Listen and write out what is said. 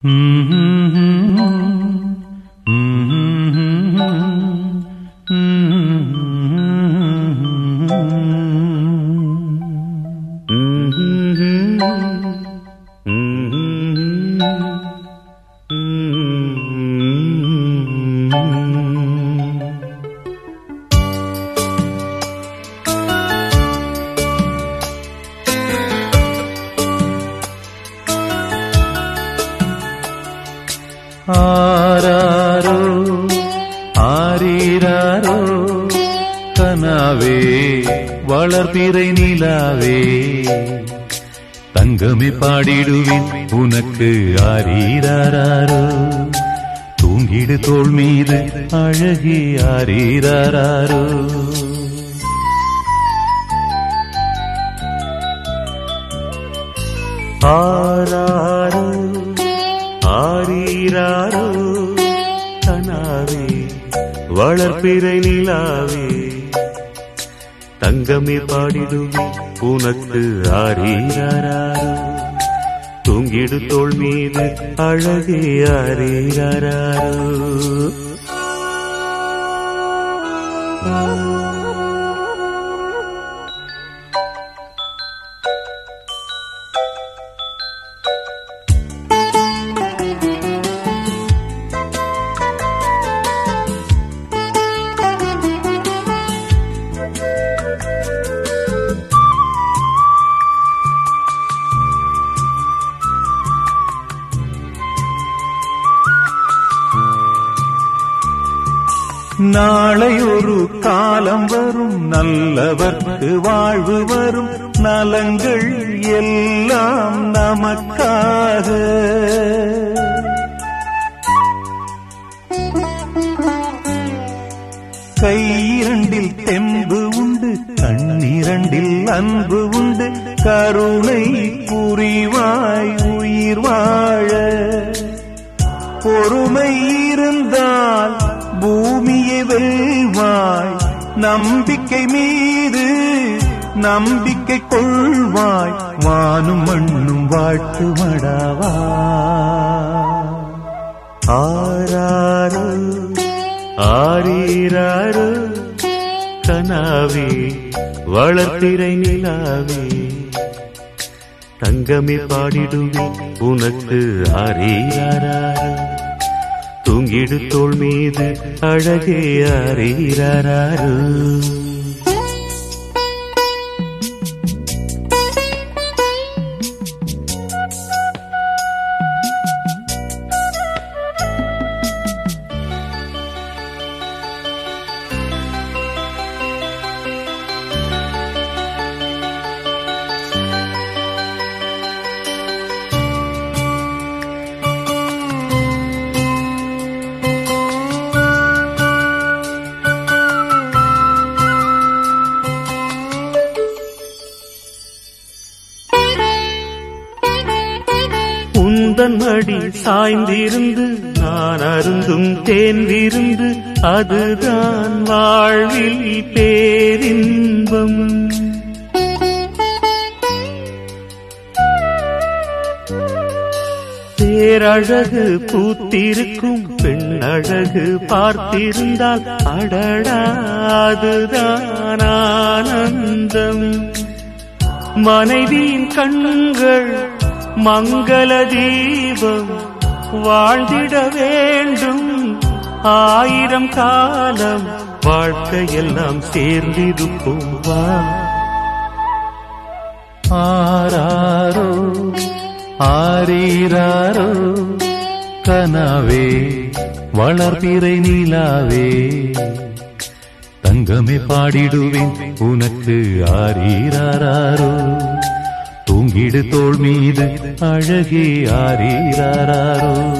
ஆராரோ ஆரீராரோ கனாவே வளர்பிறை நிலாவே தங்கமே பாடிடுவேன் உனக்கு ஆரீராரோ தூங்கிடு தோள் மீது அழகி ஆரீராரோ ஆராரோ ஆரீராரோ கனாவே வளர்ப்பிறை நிலாவே தங்கமே பாடிடுவே உனக்கு ஆரீராரோ தூங்கிடு தோள் மீது அழகே ஆரீராரோ நாளை ஒரு காலம் வரும் நல்லவர்க்கு வாழ்வு வரும் நலங்கள் எல்லாம் நமக்காக கையிரண்டில் தெம்பு உண்டு கண்ணிரண்டில் அன்பு உண்டு கருணை புரிவாய் உயிர் வாழ பொறுமை இருந்தால் பூமியை வெல்வாய் நம்பிக்கை மீது நம்பிக்கை கொள்வாய் வானும் மண்ணும் வாழ்த்து மடாவா ஆராரோ ஆரீராரோ கனாவே வளர்த்திரை நிலாவே தங்கமே பாடிடுவே உனக்கு ஆரீராரோ தூங்கிடு தோள் மீது அழகே ஆரீராரோ உந்தன் மடி சாய்ந்திருந்து நான் அருந்தும் தேர்ந்திருந்து அதுதான் வாழ்வில் பேரின்பம் பேரழகு பூத்திருக்கும் பெண்ணழகு பார்த்திருந்தால் அடடா அதுதான் ஆனந்தம் மனைவியின் கண்கள் மங்கள தீபம் வாழ்ந்திட வேண்டும் ஆயிரம் காலம் வாழ்க்கையெல்லாம் சேர்ந்திருப்போம் வா ஆராரோ ஆரீராரோ கனாவே வளர்பிறை நிலாவே தங்கமே பாடிடுவேன் உனக்கு ஆரீராரோ தூங்கிடு தோள் மீது அழகே ஆரீராரோ